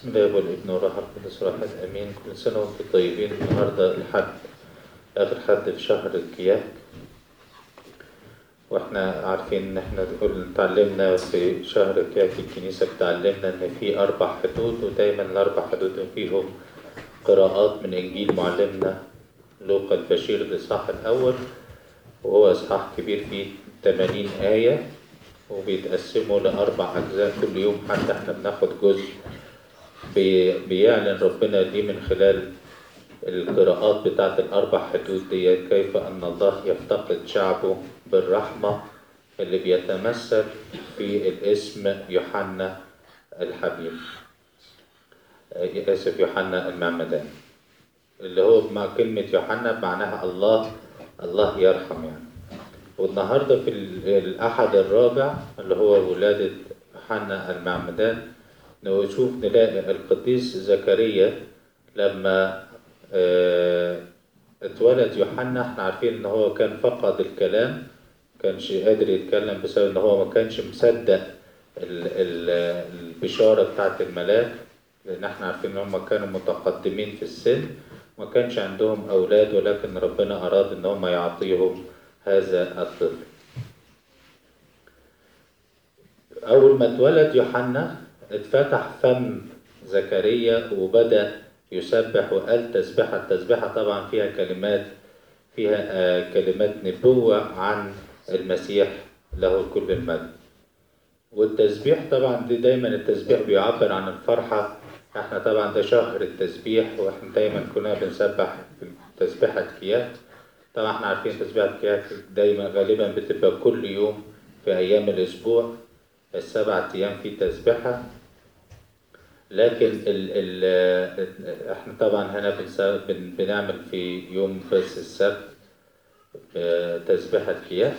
بسم الله والابن والروح القدس واحد امين كل سنه وانتم طيبين النهارده الحد اخر حد في شهر الكياك واحنا عارفين ان احنا نقول اتعلمنا في شهر الكياك الكنيسه بتعلمنا ان في اربع حدود ودايما الاربع حدود فيهم قراءات من انجيل معلمنا لوقا البشير الاصحاح الاول وهو اصحاح كبير فيه 80 ايه وبيتقسموا لاربع اجزاء كل يوم حتى احنا بناخد جزء بي- بيعلن ربنا ليه من خلال القراءات بتاعت الأربع حدود دي كيف أن الله يفتقد شعبه بالرحمة اللي بيتمثل في الاسم يوحنا الحبيب آه، آسف يوحنا المعمدان اللي هو مع كلمة يوحنا معناها الله الله يرحم يعني والنهاردة في ال- الأحد الرابع اللي هو ولادة يوحنا المعمدان نشوف نلاقي القديس زكريا لما آه، اتولد يوحنا احنا عارفين ان هو كان فقد الكلام كانش قادر يتكلم بسبب ان هو ما كانش مصدق ال- ال- البشارة بتاعت الملاك لان احنا عارفين ان هم كانوا متقدمين في السن ما كانش عندهم اولاد ولكن ربنا اراد ان هم يعطيهم هذا الطفل أول ما اتولد يوحنا اتفتح فم زكريا وبدأ يسبح وقال تسبحة التسبحة طبعا فيها كلمات فيها آه، كلمات نبوة عن المسيح له كل المجد والتسبيح طبعا دي دايما التسبيح بيعبر عن الفرحة احنا طبعا ده شهر التسبيح واحنا دايما كنا بنسبح تسبيحة كياك طبعا احنا عارفين تسبيحة كياك دايما غالبا بتبقى كل يوم في أيام الأسبوع السبع أيام في تسبحة لكن ال ال احنا طبعا هنا بنس- بن- بنعمل في يوم بس السبت آه، تسبحة كياك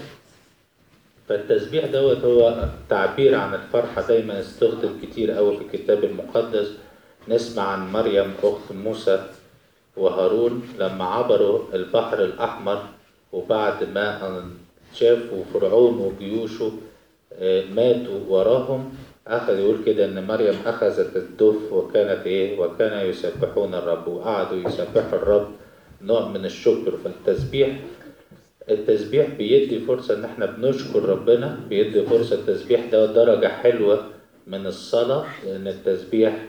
فالتسبيح دوت هو تعبير عن الفرحة دايما استخدم كتير قوي في الكتاب المقدس نسمع عن مريم أخت موسى وهارون لما عبروا البحر الأحمر وبعد ما أن شافوا فرعون وجيوشه آه، ماتوا وراهم أخذ يقول كده إن مريم أخذت الدف وكانت إيه وكان يسبحون الرب وقعدوا يسبحوا الرب نوع من الشكر فالتسبيح التسبيح بيدي فرصة إن إحنا بنشكر ربنا بيدي فرصة التسبيح ده درجة حلوة من الصلاة لأن التسبيح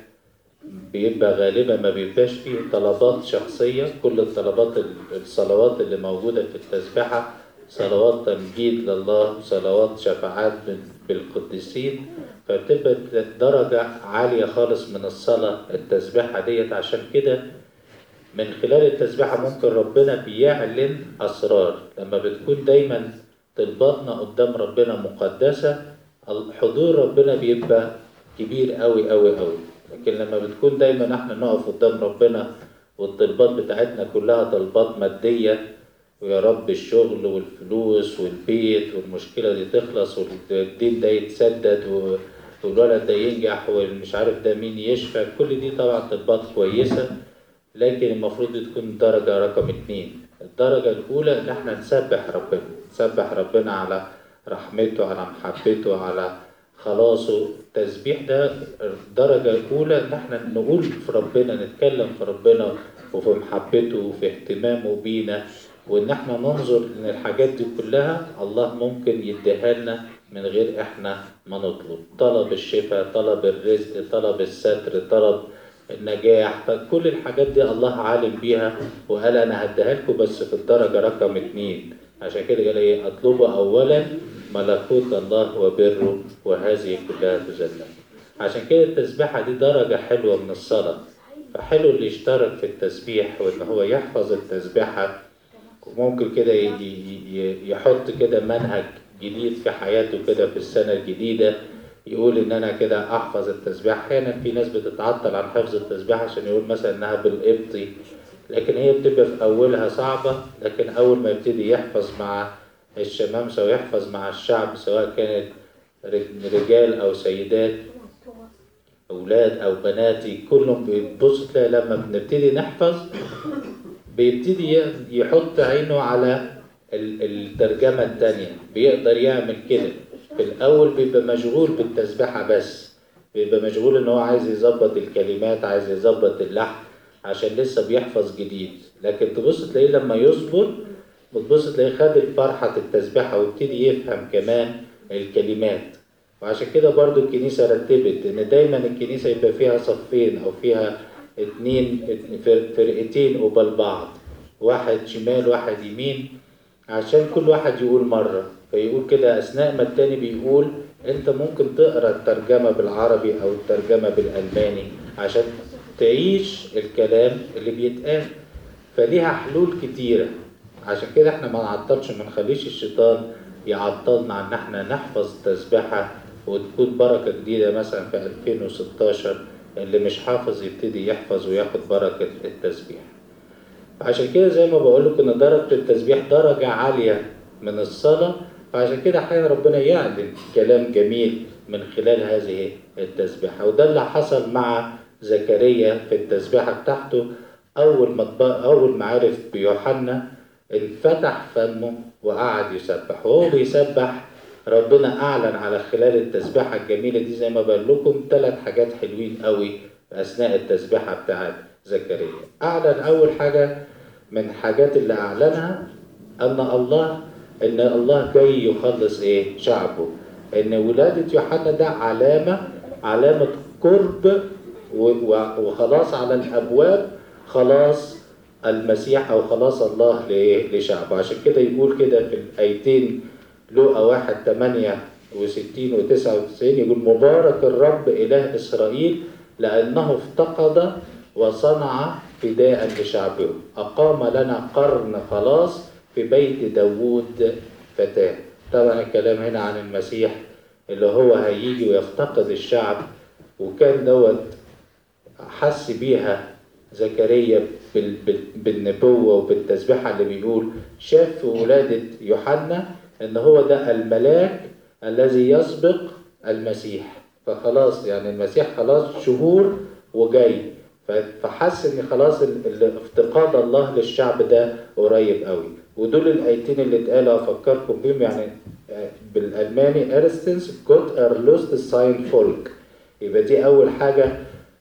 بيبقى غالبا ما بيبقاش فيه طلبات شخصية كل الطلبات ال- الصلوات اللي موجودة في التسبيحة صلوات تمجيد لله صلوات شفاعات بال- بالقديسين فبتبقى درجة عالية خالص من الصلاة التسبيحة ديت عشان كده من خلال التسبيحة ممكن ربنا بيعلن أسرار لما بتكون دايما طلباتنا قدام ربنا مقدسة حضور ربنا بيبقى كبير قوي قوي قوي لكن لما بتكون دايما احنا نقف قدام ربنا والطلبات بتاعتنا كلها طلبات مادية ويا رب الشغل والفلوس والبيت والمشكلة دي تخلص والدين ده يتسدد و- والولد ده ينجح والمش عارف ده مين يشفى كل دي طبعا طلبات كويسة لكن المفروض دي تكون درجة رقم اتنين الدرجة الأولى إن احنا نسبح ربنا نسبح ربنا على رحمته على محبته على خلاصه التسبيح ده الدرجة الأولى إن احنا نقول في ربنا نتكلم في ربنا وفي محبته وفي اهتمامه بينا وإن احنا ننظر إن الحاجات دي كلها الله ممكن يديها لنا من غير احنا ما نطلب طلب الشفاء طلب الرزق طلب الستر طلب النجاح فكل الحاجات دي الله عالم بيها وقال انا هديها لكم بس في الدرجه رقم اتنين عشان كده قال ايه اطلبوا اولا ملكوت الله وبره وهذه كلها تزلل عشان كده التسبيحه دي درجه حلوه من الصلاه فحلو اللي يشترك في التسبيح وان هو يحفظ التسبيحه وممكن كده ي- ي- ي- يحط كده منهج جديد في حياته كده في السنة الجديدة يقول إن أنا كده أحفظ التسبيح أحيانا في ناس بتتعطل عن حفظ التسبيح عشان يقول مثلا إنها بالقبطي لكن هي بتبقى في أولها صعبة لكن أول ما يبتدي يحفظ مع الشمامسة ويحفظ مع الشعب سواء كانت ر- رجال أو سيدات أولاد أو بناتي كلهم بيبص تلاقي لما بنبتدي نحفظ بيبتدي ي- يحط عينه على ال- الترجمة التانية بيقدر يعمل كده في الأول بيبقى مشغول بالتسبيحة بس بيبقى مشغول ان هو عايز يظبط الكلمات عايز يظبط اللحن عشان لسه بيحفظ جديد لكن تبص تلاقيه لما يصبر بتبص تلاقيه خد فرحة التسبيحة ويبتدي يفهم كمان الكلمات وعشان كده برضو الكنيسة رتبت ان دايما الكنيسة يبقى فيها صفين او فيها اتنين فرقتين قبال بعض واحد شمال واحد يمين عشان كل واحد يقول مرة فيقول كده أثناء ما التاني بيقول أنت ممكن تقرأ الترجمة بالعربي أو الترجمة بالألماني عشان تعيش الكلام اللي بيتقال فليها حلول كتيرة عشان كده احنا ما نعطلش ما نخليش الشيطان يعطلنا عن ان احنا نحفظ تسبيحة وتكون بركة جديدة مثلا في 2016 اللي مش حافظ يبتدي يحفظ وياخد بركة التسبيح عشان كده زي ما بقول لكم ان درجة التسبيح درجة عالية من الصلاة فعشان كده أحيانا ربنا يعلن كلام جميل من خلال هذه التسبيحة وده اللي حصل مع زكريا في التسبيحة بتاعته أول ما أول ما عرف بيوحنا انفتح فمه وقعد يسبح وهو بيسبح ربنا أعلن على خلال التسبيحة الجميلة دي زي ما بقول لكم ثلاث حاجات حلوين قوي أثناء التسبيحة بتاعت زكريا أعلن أول حاجة من حاجات اللي أعلنها أن الله إن الله جاي يخلص إيه شعبه إن ولادة يوحنا ده علامة علامة قرب وخلاص على الأبواب خلاص المسيح أو خلاص الله لشعبه عشان كده يقول كده في الآيتين لوقا واحد تمانية وستين وتسعة وتسعين يقول مبارك الرب إله إسرائيل لأنه افتقد وصنع فداء لشعبه أقام لنا قرن خلاص في بيت داوود فتاة طبعا الكلام هنا عن المسيح اللي هو هيجي ويفتقد الشعب وكان دوت حس بيها زكريا بالنبوة وبالتسبيحة اللي بيقول شاف في ولادة يوحنا ان هو ده الملاك الذي يسبق المسيح فخلاص يعني المسيح خلاص شهور وجاي فحس ان خلاص افتقاد الله للشعب ده قريب قوي ودول الايتين اللي اتقالوا افكركم بيهم يعني بالالماني ارستنس جوت ارلوست ساين فولك يبقى دي اول حاجه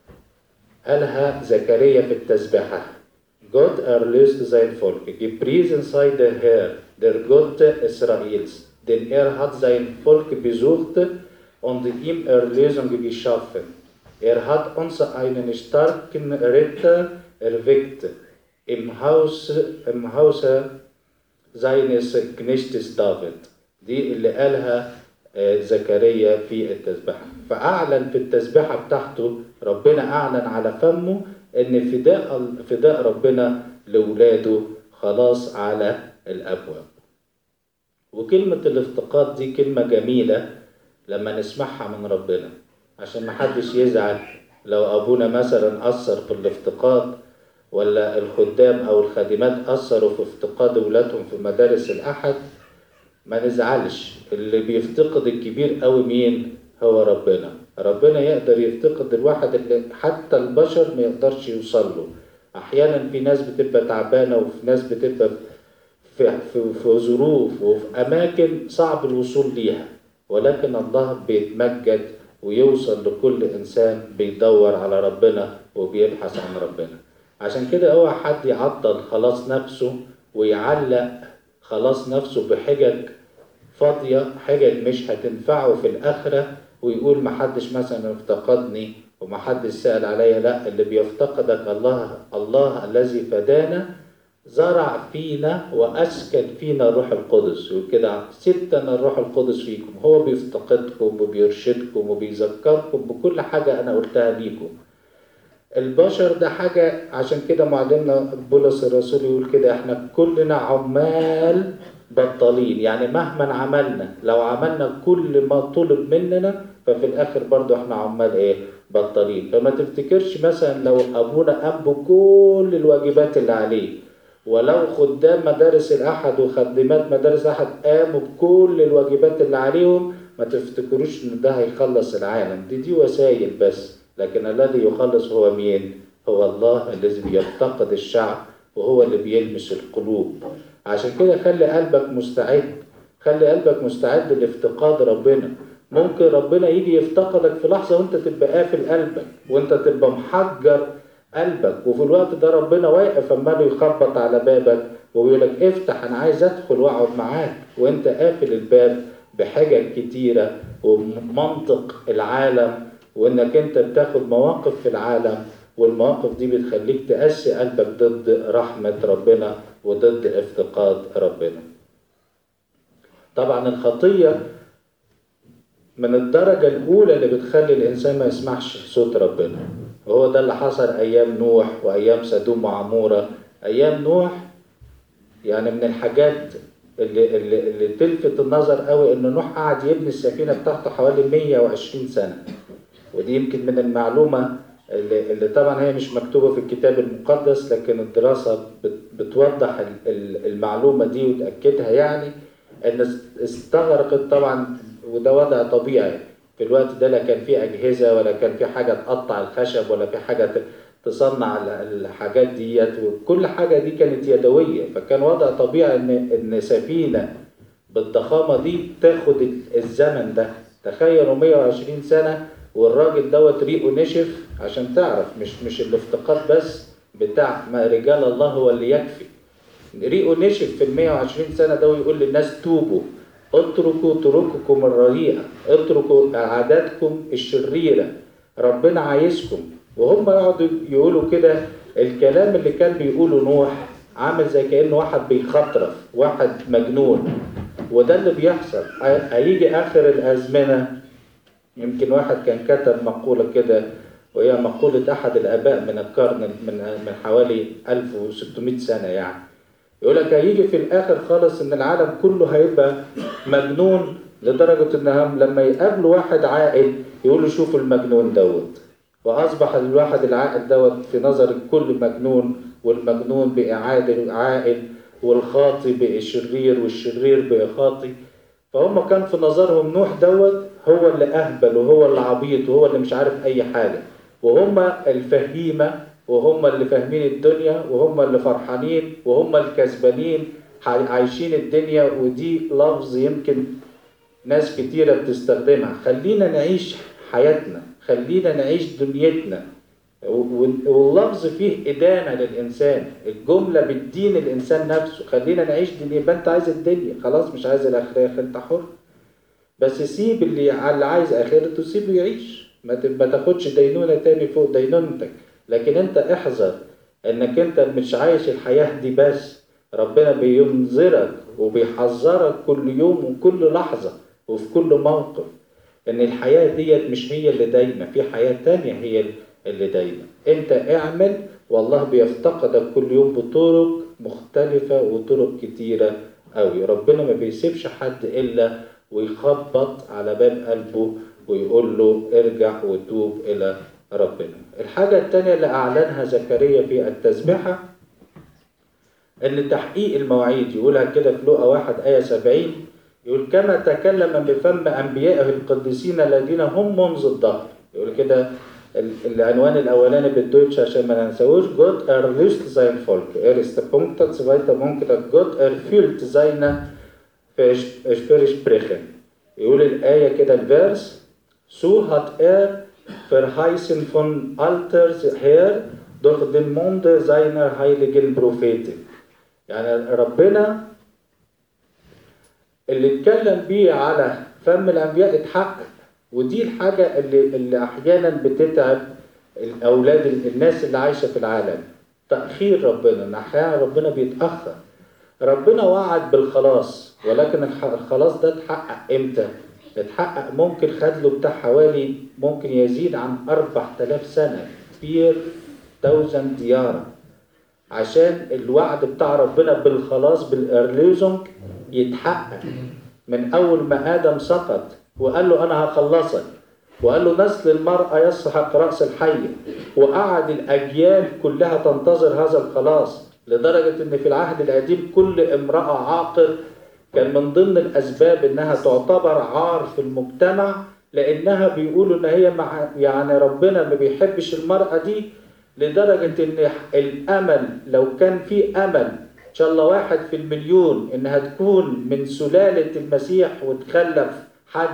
قالها زكريا في التسبيحه Gott erlöst sein Volk, gepriesen sei der Herr, der Gott Israels, denn er hat sein Volk besucht und ihm Erlösung geschaffen. Er hat uns einen starken Retter erweckt im Haus, im Hause seines Knechtes David. دي اللي قالها زكريا في التسبيحة فأعلن في التسبيحة بتاعته ربنا أعلن على فمه إن فداء فداء ربنا لولاده خلاص على الأبواب وكلمة الافتقاد دي كلمة جميلة لما نسمعها من ربنا عشان محدش يزعل لو أبونا مثلا أثر في الافتقاد ولا الخدام أو الخادمات أثروا في افتقاد ولادهم في مدارس الأحد ما نزعلش اللي بيفتقد الكبير قوي مين هو ربنا ربنا يقدر يفتقد الواحد اللي حتى البشر ما يقدرش يوصل له احيانا في ناس بتبقى تعبانه وفي ناس بتبقى في, في, في ظروف وفي اماكن صعب الوصول ليها ولكن الله بيتمجد ويوصل لكل انسان بيدور على ربنا وبيبحث عن ربنا عشان كده اوعى حد يعطل خلاص نفسه ويعلق خلاص نفسه بحجج فاضية حجج مش هتنفعه في الآخرة ويقول محدش مثلا افتقدني ومحدش سأل عليا لا اللي بيفتقدك الله الله الذي فدانا زرع فينا وأسكن فينا الروح القدس وكده ستنا الروح القدس فيكم هو بيفتقدكم وبيرشدكم وبيذكركم بكل حاجة أنا قلتها ليكم البشر ده حاجة عشان كده معلمنا بولس الرسول يقول كده احنا كلنا عمال بطالين يعني مهما عملنا لو عملنا كل ما طلب مننا ففي الاخر برضو احنا عمال ايه بطالين فما تفتكرش مثلا لو ابونا قام بكل الواجبات اللي عليه ولو خدام مدارس الاحد وخدمات مدارس الاحد قاموا بكل الواجبات اللي عليهم ما تفتكروش ان ده هيخلص العالم دي دي وسائل بس لكن الذي يخلص هو مين هو الله الذي بيفتقد الشعب وهو اللي بيلمس القلوب عشان كده خلي قلبك مستعد خلي قلبك مستعد لافتقاد ربنا ممكن ربنا يجي يفتقدك في لحظة وانت تبقى قافل قلبك وانت تبقى محجر قلبك وفي الوقت ده ربنا واقف عمال يخبط على بابك وبيقول لك افتح انا عايز ادخل واقعد معاك وانت قافل الباب بحجج كتيرة ومنطق العالم وانك انت بتاخد مواقف في العالم والمواقف دي بتخليك تقسي قلبك ضد رحمة ربنا وضد افتقاد ربنا طبعا الخطية من الدرجة الأولى اللي بتخلي الإنسان ما يسمعش صوت ربنا وهو ده اللي حصل أيام نوح وأيام سدوم وعمورة أيام نوح يعني من الحاجات اللي, اللي, اللي تلفت النظر قوي إن نوح قعد يبني السفينة بتاعته حوالي 120 سنة ودي يمكن من المعلومة اللي, اللي طبعا هي مش مكتوبة في الكتاب المقدس لكن الدراسة بتوضح المعلومة دي وتأكدها يعني ان استغرقت طبعا وده وضع طبيعي في الوقت ده لا كان في اجهزه ولا كان في حاجه تقطع الخشب ولا في حاجه تصنع الحاجات ديت وكل حاجه دي كانت يدويه فكان وضع طبيعي ان ان سفينه بالضخامه دي تاخد الزمن ده تخيلوا 120 سنه والراجل دوت ريقه نشف عشان تعرف مش مش الافتقاد بس بتاع ما رجال الله هو اللي يكفي ريقه نشف في ال 120 سنه ده ويقول للناس توبوا اتركوا طرقكم الرديئه اتركوا عاداتكم الشريره ربنا عايزكم وهم يقعدوا يقولوا كده الكلام اللي كان بيقوله نوح عامل زي كانه واحد بيخطرف واحد مجنون وده اللي بيحصل هيجي اخر الازمنه يمكن واحد كان كتب مقوله كده وهي مقوله احد الاباء من القرن من من حوالي 1600 سنه يعني يقول لك هيجي في الاخر خالص ان العالم كله هيبقى مجنون لدرجه انهم لما يقابلوا واحد عاقل يقولوا شوفوا المجنون دوت واصبح الواحد العاقل دوت في نظر الكل مجنون والمجنون بقى عادل عاقل والخاطي بقى شرير والشرير بقى خاطي فهم كان في نظرهم نوح دوت هو اللي اهبل وهو اللي عبيط وهو اللي مش عارف اي حاجه وهم الفهيمه وهم اللي فاهمين الدنيا وهم اللي فرحانين وهم الكسبانين عايشين الدنيا ودي لفظ يمكن ناس كتيرة بتستخدمها خلينا نعيش حياتنا خلينا نعيش دنيتنا واللفظ فيه إدانة للإنسان الجملة بتدين الإنسان نفسه خلينا نعيش دنيا يبقى أنت عايز الدنيا خلاص مش عايز الآخرة أنت حر بس سيب اللي اللي عايز آخرته سيبه يعيش ما تاخدش دينونة تاني فوق دينونتك لكن انت احذر انك انت مش عايش الحياة دي بس ربنا بينذرك وبيحذرك كل يوم وكل لحظة وفي كل موقف ان الحياة ديت مش هي اللي دايما في حياة تانية هي اللي دايما انت اعمل والله بيفتقدك كل يوم بطرق مختلفة وطرق كتيرة قوي ربنا ما بيسيبش حد الا ويخبط على باب قلبه ويقول له ارجع وتوب الى ربنا الحاجة التانية اللي أعلنها زكريا في التسبحة إن تحقيق المواعيد يقولها كده في لقا واحد آية سبعين يقول كما تكلم بفم أنبيائه القديسين الذين هم منذ الظهر يقول كده العنوان الأولاني بالدويتش عشان ما ننساهوش Gott erlöst sein Volk er ist der Punkt zweiter Punkt Gott erfüllt seine Versprechen يقول الآية كده الفيرس so hat er verheißen von alters her durch den Munde seiner heiligen Propheten يعني ربنا اللي اتكلم بيه على فم الأنبياء اتحقق ودي الحاجة اللي, اللي أحيانا بتتعب الأولاد الناس اللي عايشة في العالم تأخير ربنا إن أحيانا ربنا بيتأخر ربنا وعد بالخلاص ولكن الخلاص ده اتحقق إمتى؟ اتحقق ممكن خد له بتاع حوالي ممكن يزيد عن 4000 سنة بير توزن ديارة عشان الوعد بتاع ربنا بالخلاص بالإرليزونج يتحقق من أول ما آدم سقط وقال له أنا هخلصك وقال له نسل المرأة يسحق رأس الحية وقعد الأجيال كلها تنتظر هذا الخلاص لدرجة إن في العهد القديم كل امرأة عاقر كان من ضمن الأسباب إنها تعتبر عار في المجتمع لأنها بيقولوا إن هي مع يعني ربنا ما بيحبش المرأة دي لدرجة إن الأمل لو كان في أمل إن شاء الله واحد في المليون إنها تكون من سلالة المسيح وتخلف حد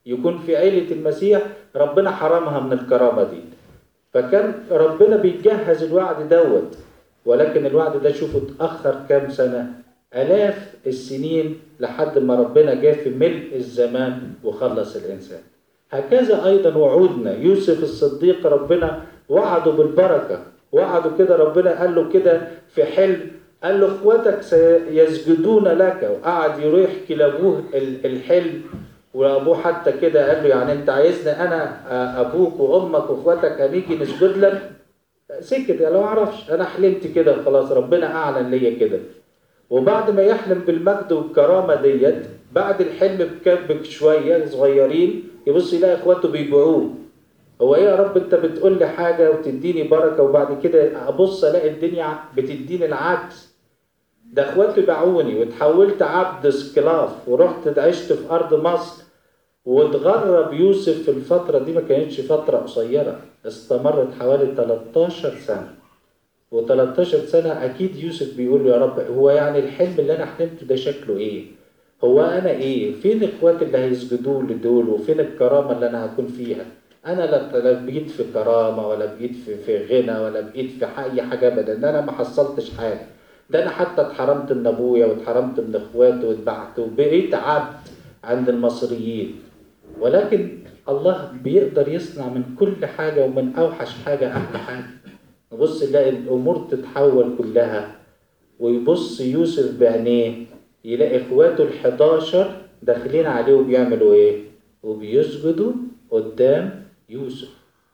يكون في عيلة المسيح ربنا حرمها من الكرامة دي فكان ربنا بيجهز الوعد دوت ولكن الوعد ده شوفوا اتأخر كام سنة آلاف السنين لحد ما ربنا جه في ملء الزمان وخلص الإنسان هكذا أيضا وعودنا يوسف الصديق ربنا وعده بالبركة وعده كده ربنا قال له كده في حلم قال له اخواتك سيسجدون لك وقعد يروح يحكي لابوه الحلم وابوه حتى كده قال له يعني انت عايزني انا ابوك وامك واخواتك هنيجي نسجد لك سكت انا ما اعرفش انا حلمت كده خلاص ربنا اعلن ليا كده وبعد ما يحلم بالمجد والكرامه ديت بعد الحلم بشويه صغيرين يبص يلاقي اخواته بيبيعوه هو ايه يا رب انت بتقول لي حاجه وتديني بركه وبعد كده ابص الاقي الدنيا بتديني العكس ده اخواتي باعوني وتحولت عبد سكلاف ورحت عشت في ارض مصر واتغرب يوسف في الفتره دي ما كانتش فتره قصيره استمرت حوالي 13 سنه و13 سنه اكيد يوسف بيقول له يا رب هو يعني الحلم اللي انا حلمته ده شكله ايه هو انا ايه فين اخواتي اللي هيسجدوا لي دول وفين الكرامه اللي انا هكون فيها انا لا لا بقيت في كرامه ولا بقيت في, في غنى ولا بقيت في اي حاجه ابدا ده انا ما حصلتش حاجه ده انا حتى اتحرمت من ابويا واتحرمت من اخواتي واتبعت وبقيت عبد عند المصريين ولكن الله بيقدر يصنع من كل حاجه ومن اوحش حاجه احلى حاجه نبص نلاقي الامور تتحول كلها ويبص يوسف بعينيه يلاقي اخواته ال11 داخلين عليه وبيعملوا ايه وبيسجدوا قدام يوسف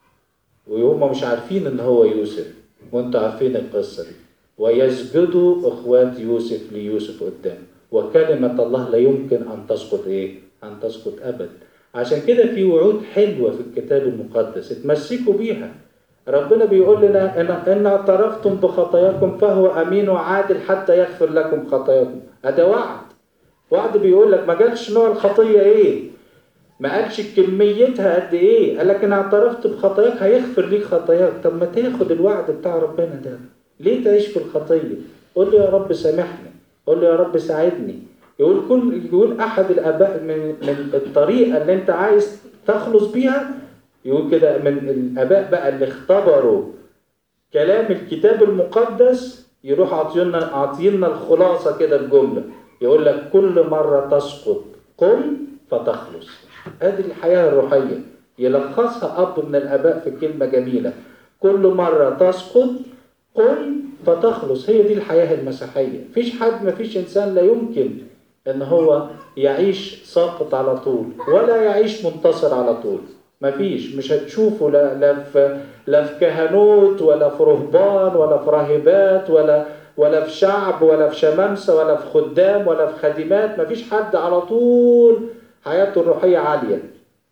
وهم مش عارفين ان هو يوسف وانتوا عارفين القصه دي ويسجدوا اخوات يوسف ليوسف قدام وكلمة الله لا يمكن أن تسقط إيه؟ أن تسقط أبدا عشان كده في وعود حلوة في الكتاب المقدس اتمسكوا بيها ربنا بيقول لنا إن, إن اعترفتم بخطاياكم فهو أمين وعادل حتى يغفر لكم خطاياكم هذا وعد وعد بيقول لك ما قالش نوع الخطية إيه ما قالش كميتها قد إيه قال لك إن اعترفت بخطاياك هيغفر ليك خطاياك طب ما تاخد الوعد بتاع ربنا ده ليه تعيش في الخطية قول له يا رب سامحني قول له يا رب ساعدني يقول كل يقول احد الاباء من من الطريقه اللي انت عايز تخلص بيها يقول كده من الاباء بقى اللي اختبروا كلام الكتاب المقدس يروح عاطينا عاطينا الخلاصه كده الجمله يقول لك كل مره تسقط قم فتخلص هذه الحياه الروحيه يلخصها اب من الاباء في كلمه جميله كل مره تسقط قم فتخلص هي دي الحياة المسيحية فيش حد ما فيش إنسان لا يمكن إن هو يعيش ساقط على طول ولا يعيش منتصر على طول ما فيش مش هتشوفه لا, لا في لا في كهنوت ولا في رهبان ولا في راهبات ولا ولا في شعب ولا في شمامسة ولا في خدام ولا في خادمات ما فيش حد على طول حياته الروحية عالية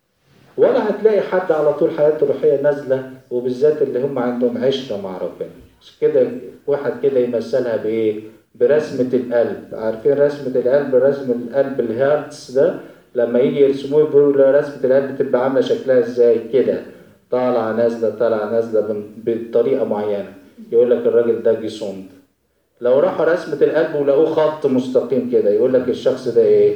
ولا هتلاقي حد على طول حياته الروحية نازلة وبالذات اللي هم عندهم عشرة مع ربنا مش كده واحد كده يمثلها بايه برسمة القلب عارفين رسمة القلب رسم القلب الهارتس ده لما يجي يرسموه بيقولوا رسمة القلب تبقى عاملة شكلها ازاي كده طالعة نازلة طالعة نازلة بطريقة معينة يقول لك الراجل ده جسوند لو راحوا رسمة القلب ولقوه خط مستقيم كده يقول لك الشخص ده ايه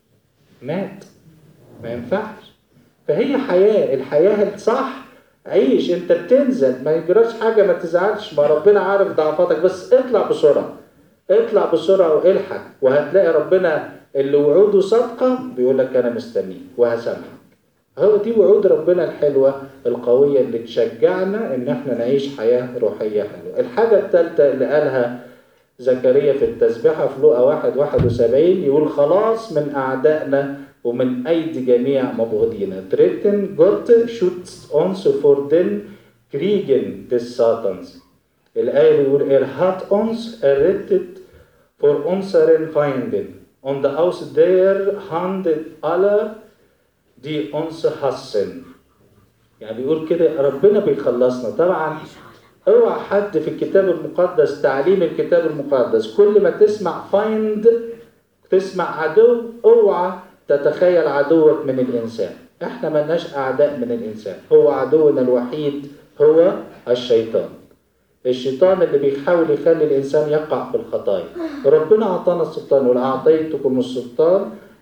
مات ما ينفعش فهي حياة الحياة الصح عيش انت بتنزل ما يجراش حاجه ما تزعلش ما ربنا عارف ضعفاتك بس اطلع بسرعه اطلع بسرعه والحق وهتلاقي ربنا اللي وعوده صادقه بيقول لك انا مستنيك وهسامحك هو دي وعود ربنا الحلوه القويه اللي تشجعنا ان احنا نعيش حياه روحيه حلوه الحاجه الثالثه اللي قالها زكريا في التسبيحه في لوقا 1 71 يقول خلاص من اعدائنا ومن أيدي جميع مبغضينا. Dritten Gott schützt uns vor den Kriegen des Satans. الآية بيقول er hat uns errettet vor unseren Feinden und aus der Hand aller die uns hassen. يعني بيقول كده ربنا بيخلصنا طبعا اوعى حد في الكتاب المقدس تعليم الكتاب المقدس كل ما تسمع فايند تسمع عدو اوعى تتخيل عدوك من الإنسان احنا ملناش أعداء من الإنسان هو عدونا الوحيد هو الشيطان الشيطان اللي بيحاول يخلي الإنسان يقع في الخطايا ربنا أعطانا السلطان ولا أعطيتكم السلطان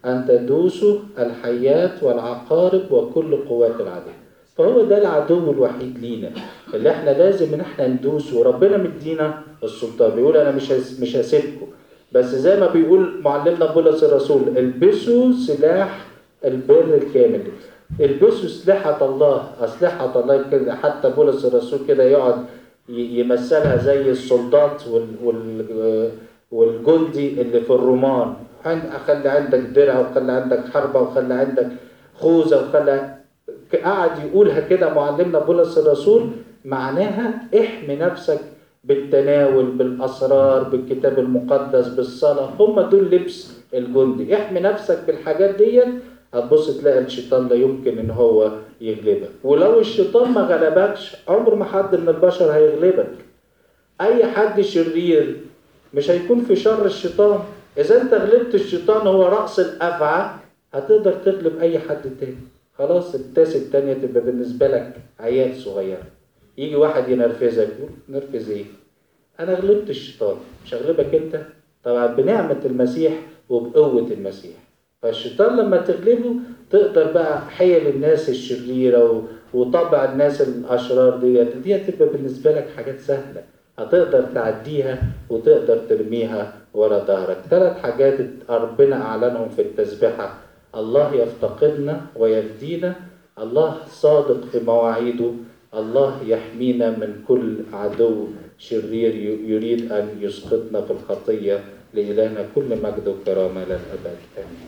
أن تدوسوا الحيات والعقارب وكل قوات العدو فهو ده العدو الوحيد لينا اللي احنا لازم ان احنا ندوسه وربنا مدينا السلطان بيقول انا مش هس- مش هسيبكم بس زي ما بيقول معلمنا بولس الرسول البسوا سلاح البر الكامل البسوا سلاحة الله أسلحة الله كده حتى بولس الرسول كده يقعد ي- يمثلها زي السلطات وال وال والجندي اللي في الرومان عن- خلي عندك درع وخلي عندك حربة وخلي عندك خوذة وخلي قعد يقولها كده معلمنا بولس الرسول معناها احمي نفسك بالتناول بالاسرار بالكتاب المقدس بالصلاه هم دول لبس الجندي احمي نفسك بالحاجات ديت هتبص تلاقي الشيطان لا يمكن ان هو يغلبك ولو الشيطان ما غلبكش عمر ما حد من البشر هيغلبك اي حد شرير مش هيكون في شر الشيطان اذا انت غلبت الشيطان هو راس الافعى هتقدر تغلب اي حد تاني خلاص التاس التانية تبقى بالنسبة لك عيال صغير يجي واحد ينرفزك يقول نرفز ايه انا غلبت الشيطان مش هغلبك انت طبعا بنعمة المسيح وبقوة المسيح فالشيطان لما تغلبه تقدر بقى حيل الناس الشريرة و- وطبع الناس الأشرار ديت دي هتبقى بالنسبة لك حاجات سهلة هتقدر تعديها وتقدر ترميها ورا ظهرك ثلاث حاجات ربنا أعلنهم في التسبيحة الله يفتقدنا ويفدينا الله صادق في مواعيده الله يحمينا من كل عدو شرير يريد أن يسقطنا في الخطية لإلهنا كل مجد وكرامة للأبد آمين